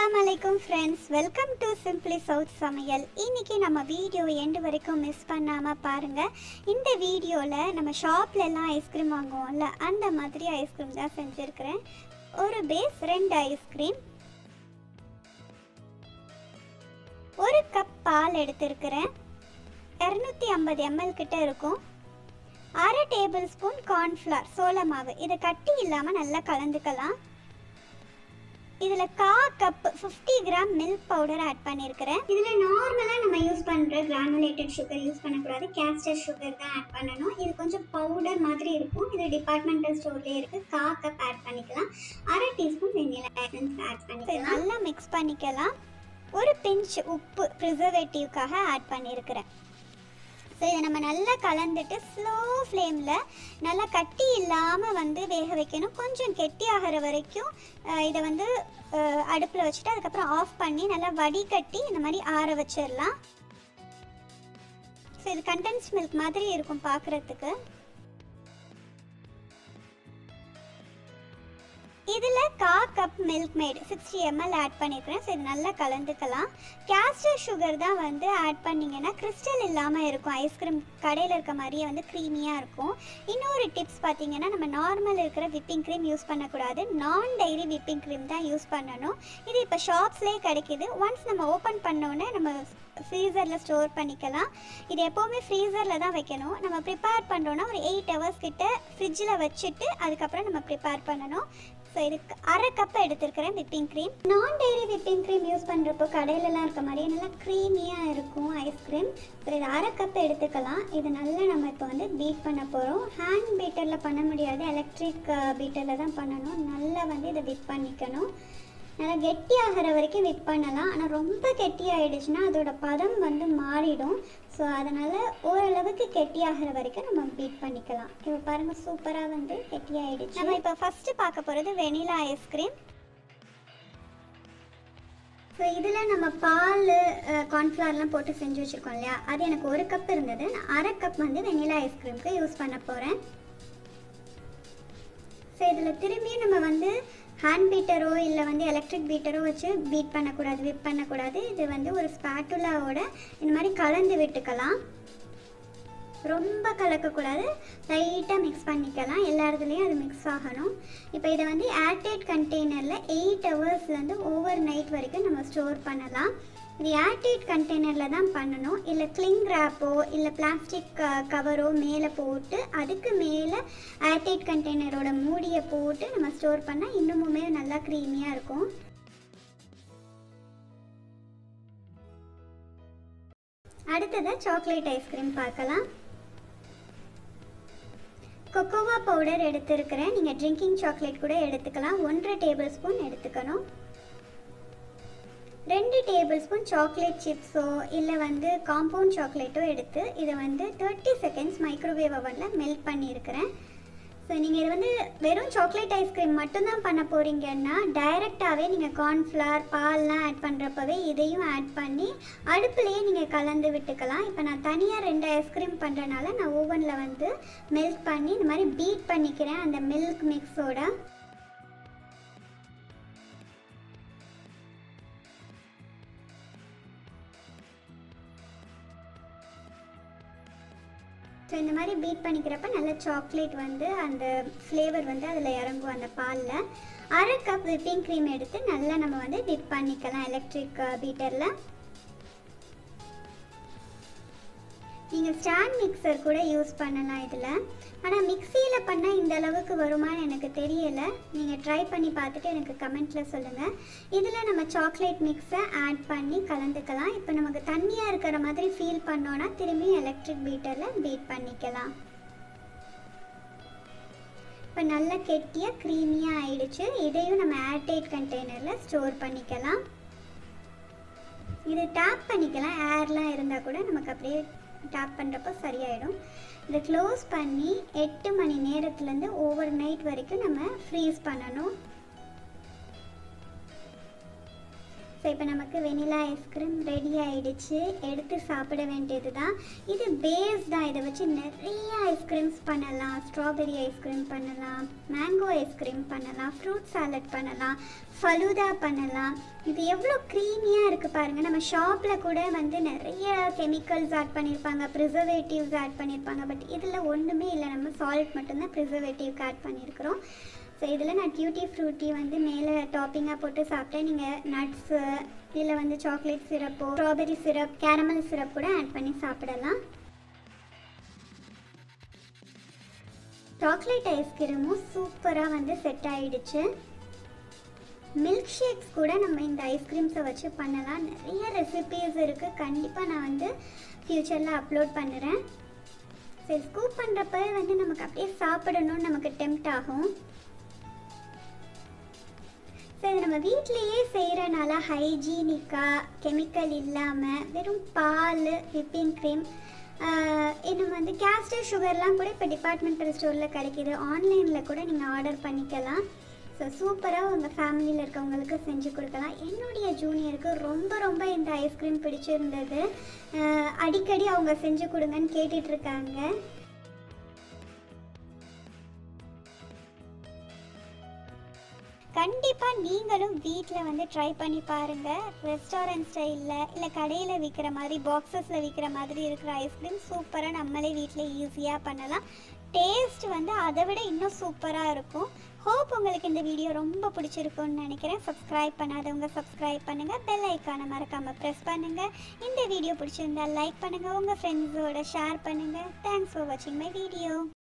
அஸ்ஸலாமு அலைக்கும் friends welcome to simply south சமையல் இன்னைக்கு நம்ம வீடியோ எண்டு வரைக்கும் மிஸ் பண்ணாமல் பாருங்கள் இந்த வீடியோவில் நம்ம ஷாப்ல எல்லாம் ஐஸ்கிரீம் வாங்குவோம்ல அந்த மாதிரி ஐஸ்கிரீம் தான் செஞ்சுருக்கிறேன் ஒரு பேஸ் ரெண்டு ஐஸ்கிரீம் ஒரு கப் பால் எடுத்திருக்கிறேன் இரநூத்தி ஐம்பது எம்எல் கிட்ட இருக்கும் அரை டேபிள் ஸ்பூன் கார்ன்ஃப்ளவர் சோள மாவு இதை கட்டி இல்லாமல் நல்லா கலந்துக்கலாம் இதில் கா cup fifty gram milk powder add பண்ணியிருக்கிறேன் இதில் நார்மலாக நம்ம யூஸ் பண்ணுற கிரானுலேட்டட் சுகர் யூஸ் பண்ணக்கூடாது கேஸ்டர் சுகர் தான் ஆட் பண்ணணும் இது கொஞ்சம் பவுடர் மாதிரி இருக்கும் இது டிபார்ட்மெண்டல் ஸ்டோர்லேயே இருக்குது கா கப் ஆட் பண்ணிக்கலாம் அரை டீஸ்பூன் வெண்ணிலா எசன்ஸ் ஆட் பண்ணிக்கலாம் நல்லா மிக்ஸ் பண்ணிக்கலாம் ஒரு பிஞ்ச் உப்பு ப்ரிசர்வேட்டிவ்க்காக ஆட் பண்ணியிருக்கிறேன் ஸோ இதை நம்ம நல்லா கலந்துட்டு ஸ்லோ ஃப்ளேமில் நல்லா கட்டி இல்லாமல் வந்து வேக வைக்கணும் கொஞ்சம் கெட்டி ஆகிற வரைக்கும் அஹ், இதை வந்து அடுப்பில் வச்சுட்டு அதுக்கப்புறம் ஆஃப் பண்ணி நல்லா வடிகட்டி இந்த மாதிரி ஆற வச்சிடலாம் ஸோ இது கண்டென்ஸ் மில்க் மாதிரி இருக்கும் பார்க்குறதுக்கு இதில் கா cup Milkmaid sixty ML add பண்ணியிருக்கிறேன் ஸோ இது நல்லா கலந்துக்கலாம் கேஸ்டர் சுகர் தான் வந்து ஆட் பண்ணிங்கன்னா கிறிஸ்டல் இல்லாமல் இருக்கும் ஐஸ்கிரீம் கடையில் இருக்க மாதிரியே வந்து க்ரீமியாக இருக்கும் இன்னொரு டிப்ஸ் பார்த்தீங்கன்னா நம்ம நார்மல் இருக்கிற விப்பிங் க்ரீம் யூஸ் பண்ணக்கூடாது நான் டைரி விப்பிங் க்ரீம் தான் யூஸ் பண்ணணும் இது இப்போ ஷாப்ஸ்லேயே கிடைக்கிது ஒன்ஸ் நம்ம ஓப்பன் பண்ணோன்னே நம்ம ஃப்ரீசரில் ஸ்டோர் பண்ணிக்கலாம் இது எப்போவுமே ஃப்ரீசரில் தான் வைக்கணும் நம்ம ப்ரிப்பேர் பண்ணுறோன்னா ஒரு எயிட் ஹவர்ஸ் கிட்ட ஃப்ரிட்ஜில் வச்சுட்டு அதுக்கப்புறம் நம்ம ப்ரிப்பேர் பண்ணணும் ஸோ இதுக்கு அரை கப் எடுத்திருக்கிறேன் விப்பிங் க்ரீம் நான் டெய்ரி விப்பிங் க்ரீம் யூஸ் பண்ணுறப்போ கடையிலலாம் இருக்க மாதிரியே நல்லா க்ரீமியாக இருக்கும் ஐஸ்கிரீம் ஸோ இது அரை கப் எடுத்துக்கலாம் இது நல்லா நம்ம இப்போ வந்து பீட் பண்ண போகிறோம் ஹேண்ட் பீட்டரில் பண்ண முடியாது எலக்ட்ரிக் பீட்டரில் தான் பண்ணணும் நல்லா வந்து இதை விப் பண்ணிக்கணும் நல்லா கெட்டியாகிற வரைக்கும் விப் பண்ணலாம் ஆனால் ரொம்ப கெட்டியாயிடுச்சுன்னா அதோட பதம் வந்து மாறிடும் ஸோ அதனால் ஓரளவுக்கு கெட்டியாகிற வரைக்கும் நம்ம பீட் பண்ணிக்கலாம் இப்போ பாருங்கள் சூப்பராக வந்து கெட்டியாயிடுச்சு நம்ம இப்போ ஃபஸ்ட்டு பார்க்க போகிறது வெனிலா ஐஸ்கிரீம் ஸோ இதில் நம்ம பால் கார்ன்ஃப்ளவர்லாம் போட்டு செஞ்சு வச்சுருக்கோம் இல்லையா அது எனக்கு ஒரு கப் இருந்தது நான் அரை கப் வந்து வெனிலா ஐஸ்கிரீமுக்கு யூஸ் பண்ண போகிறேன் ஸோ இதில் திரும்பியும் நம்ம வந்து ஹேண்ட் பீட்டரோ இல்லை வந்து எலக்ட்ரிக் பீட்டரோ வச்சு பீட் பண்ணக்கூடாது விப் பண்ணக்கூடாது இது வந்து ஒரு ஸ்பேட்டுலாவோட இந்த மாதிரி கலந்து விட்டுக்கலாம் ரொம்ப கலக்கக்கூடாது லைட்டாக மிக்ஸ் பண்ணிக்கலாம் எல்லா இடத்துலையும் அது மிக்ஸ் ஆகணும் இப்போ இதை வந்து ஏர்டைட் கண்டெய்னரில் எயிட் ஹவர்ஸ்லேருந்து ஓவர் நைட் வரைக்கும் நம்ம ஸ்டோர் பண்ணலாம் இது ஏர்டைட் கண்டெய்னரில் தான் பண்ணணும் இல்லை கிளிங் ரேப்போ இல்லை பிளாஸ்டிக் கவரோ மேலே போட்டு அதுக்கு மேலே ஏர்டைட் கண்டெய்னரோட மூடியை போட்டு நம்ம ஸ்டோர் பண்ணால் இன்னுமுமே நல்லா க்ரீமியாக இருக்கும் அடுத்ததாக சாக்லேட் ஐஸ்கிரீம் பார்க்கலாம் கொக்கோவா பவுடர் எடுத்திருக்கிறேன் நீங்கள் ட்ரிங்கிங் சாக்லேட் கூட எடுத்துக்கலாம் ஒன்றரை டேபிள் ஸ்பூன் எடுத்துக்கணும் ரெண்டு டேபிள் ஸ்பூன் சாக்லேட் சிப்ஸோ இல்லை வந்து காம்பவுண்ட் சாக்லேட்டோ எடுத்து இதை வந்து thirty seconds microwave oven melt பண்ணியிருக்கிறேன் ஸோ நீங்கள் இது வந்து வெறும் சாக்லேட் ஐஸ்கிரீம் மட்டும்தான் பண்ண போகிறீங்கன்னா டைரெக்டாகவே நீங்கள் கார்ன்ஃப்ளவர் பால்லாம் ஆட் பண்ணுறப்பவே இதையும் ஆட் பண்ணி அடுப்புலேயே நீங்கள் கலந்து விட்டுக்கலாம் இப்போ நான் தனியாக ரெண்டு ஐஸ்கிரீம் பண்ணுறனால நான் ஓவனில் வந்து மெல்ட் பண்ணி இந்த மாதிரி பீட் பண்ணிக்கிறேன் அந்த மில்க் மிக்ஸோட ஸோ இந்த மாதிரி பீட் பண்ணிக்கிறப்ப நல்ல சாக்லேட் வந்து அந்த ஃப்ளேவர் வந்து அதில் இறங்கும் அந்த பாலில் அரை கப் விப்பிங் க்ரீம் எடுத்து நல்லா நம்ம வந்து விப் பண்ணிக்கலாம் எலக்ட்ரிக் பீட்டரில் நீங்கள் ஸ்டாண்ட் மிக்சர் கூட யூஸ் பண்ணலாம் இதில் ஆனால் மிக்சியில் பண்ணால் இந்த அளவுக்கு வருமான்னு எனக்கு தெரியலை நீங்கள் ட்ரை பண்ணி பார்த்துட்டு எனக்கு கமெண்ட்டில் சொல்லுங்கள் இதில் நம்ம சாக்லேட் மிக்ஸை ஆட் பண்ணி கலந்துக்கலாம் இப்போ நமக்கு தண்ணியாக இருக்கிற மாதிரி ஃபீல் பண்ணோன்னா திரும்பி எலக்ட்ரிக் பீட்டரில் பீட் பண்ணிக்கலாம் இப்போ நல்லா கெட்டியாக க்ரீமியாக ஆயிடுச்சு இதையும் நம்ம ஏர்டைட் கண்டெய்னரில் ஸ்டோர் பண்ணிக்கலாம் இது டேப் பண்ணிக்கலாம் ஏர்லாம் இருந்தால் கூட நமக்கு அப்படியே டேப் பண்ணுறப்போ சரியாயிடும் இதை க்ளோஸ் பண்ணி எட்டு மணி நேரத்துலேருந்து ஓவர் நைட் வரைக்கும் நம்ம ஃப்ரீஸ் பண்ணணும் ஸோ ஸோ இப்போ நமக்கு வெனிலா ஐஸ்கிரீம் ரெடி ஆயிடுச்சு எடுத்து சாப்பிட வேண்டியது தான் இது பேஸ் தான் இதை வச்சு நிறைய ஐஸ்கிரீம்ஸ் பண்ணலாம் ஸ்ட்ராபெரி ஐஸ்கிரீம் பண்ணலாம் மேங்கோ ஐஸ்கிரீம் பண்ணலாம் ஃப்ரூட் சாலட் பண்ணலாம் ஃபலூதா பண்ணலாம் இது எவ்வளோ க்ரீமியாக இருக்குது பாருங்கள் நம்ம ஷாப்பில் கூட வந்து நிறைய கெமிக்கல்ஸ் ஆட் பண்ணியிருப்பாங்க ப்ரிசர்வேட்டிவ்ஸ் ஆட் பண்ணியிருப்பாங்க பட் இதில் ஒன்றுமே இல்லை நம்ம சால்ட் மட்டும்தான் ப்ரிசர்வேட்டிவ்க்கு ஆட் பண்ணியிருக்கிறோம் ஸோ இதில் நான் டியூட்டி ஃப்ரூட்டி வந்து மேலே டாப்பிங்காக போட்டு சாப்பிட்டேன் நீங்கள் நட்ஸு இதில் வந்து சாக்லேட் சிரப்போ ஸ்ட்ராபெரி சிரப் கேரமல் சிரப் கூட ஆட் பண்ணி சாப்பிடலாம் சாக்லேட் ஐஸ்கிரீமும் சூப்பராக வந்து செட் ஆயிடுச்சு மில்க் ஷேக்ஸ் கூட நம்ம இந்த ஐஸ்கிரீம்ஸை வச்சு பண்ணலாம் நிறைய ரெசிபீஸ் இருக்குது கண்டிப்பாக நான் வந்து ஃப்யூச்சரில் அப்லோட் பண்ணுறேன் சரி ஸ்கூப் பண்ணுறப்ப வந்து நமக்கு அப்படியே சாப்பிடணும்னு நமக்கு டெம்ட் ஆகும் ஸோ இது நம்ம வீட்டிலையே செய்கிறனால ஹைஜீனிக்காக கெமிக்கல் இல்லாமல் வெறும் பால் விப்பிங் க்ரீம் இன்னும் வந்து கேஸ்டர் சுகர்லாம் கூட இப்போ டிபார்ட்மெண்டல் ஸ்டோரில் கிடைக்கிது ஆன்லைனில் கூட நீங்கள் ஆர்டர் பண்ணிக்கலாம் ஸோ சூப்பராக உங்கள் ஃபேமிலியில் இருக்கவங்களுக்கு செஞ்சு கொடுக்கலாம் என்னுடைய ஜூனியருக்கு ரொம்ப ரொம்ப இந்த ஐஸ்கிரீம் பிடிச்சிருந்தது அஹ் அடிக்கடி அவங்க செஞ்சு கொடுங்கன்னு கேட்டுட்டு இருக்காங்க கண்டிப்பாக நீங்களும் வீட்டில் வந்து ட்ரை பண்ணி பாருங்கள் ரெஸ்டாரண்ட் ஸ்டைலில் இல்லை கடையில் விற்கிற மாதிரி பாக்ஸஸில் விற்கிற மாதிரி இருக்கிற ஐஸ்கிரீம் சூப்பராக நம்மளே வீட்டில் ஈஸியாக பண்ணலாம் டேஸ்ட் வந்து அதை விட இன்னும் சூப்பராக இருக்கும் ஹோப் உங்களுக்கு இந்த வீடியோ ரொம்ப பிடிச்சிருக்கும்னு நினைக்கிறேன் சப்ஸ்கிரைப் பண்ணாதவங்க சப்ஸ்கிரைப் பண்ணுங்கள் பெல் ஐக்கானை மறக்காமல் ப்ரெஸ் பண்ணுங்கள் இந்த வீடியோ பிடிச்சிருந்தா லைக் பண்ணுங்கள் உங்கள் ஃப்ரெண்ட்ஸோட ஷேர் பண்ணுங்கள் தேங்க்ஸ் ஃபார் வாட்சிங் மை வீடியோ